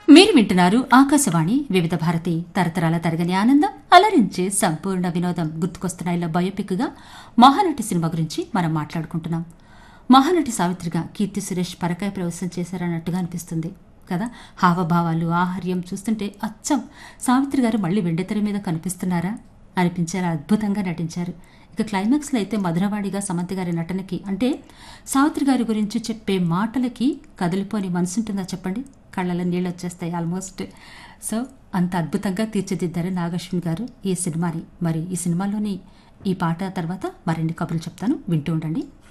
మీరు వింటున్నారు ఆకాశవాణి వివిధ భారతి తరతరాల తరగని ఆనందం అలరించే సంపూర్ణ వినోదం గుర్తుకొస్తున్నాయిలో బయోపిక్గా మహానటి సినిమా గురించి మనం మాట్లాడుకుంటున్నాం మహానటి సావిత్రిగా కీర్తి సురేష్ పరకాయ ప్రవేశం చేశారన్నట్టుగా అనిపిస్తుంది కదా హావభావాలు ఆహార్యం చూస్తుంటే అచ్చం సావిత్రి గారు మళ్ళీ వెండితెర మీద కనిపిస్తున్నారా అనిపించేలా అద్భుతంగా నటించారు ఇక క్లైమాక్స్లో అయితే మధురవాడిగా సమంత గారి నటనకి అంటే సావిత్రి గారి గురించి చెప్పే మాటలకి కదిలిపోని మనసుంటుందా చెప్పండి కళ్ళలో నీళ్ళు వచ్చేస్తాయి ఆల్మోస్ట్ సో అంత అద్భుతంగా తీర్చిదిద్దారు నాగశ్విన్ గారు ఈ సినిమాని మరి ఈ సినిమాలోని ఈ పాట తర్వాత మరిన్ని కబుర్లు చెప్తాను వింటూ ఉండండి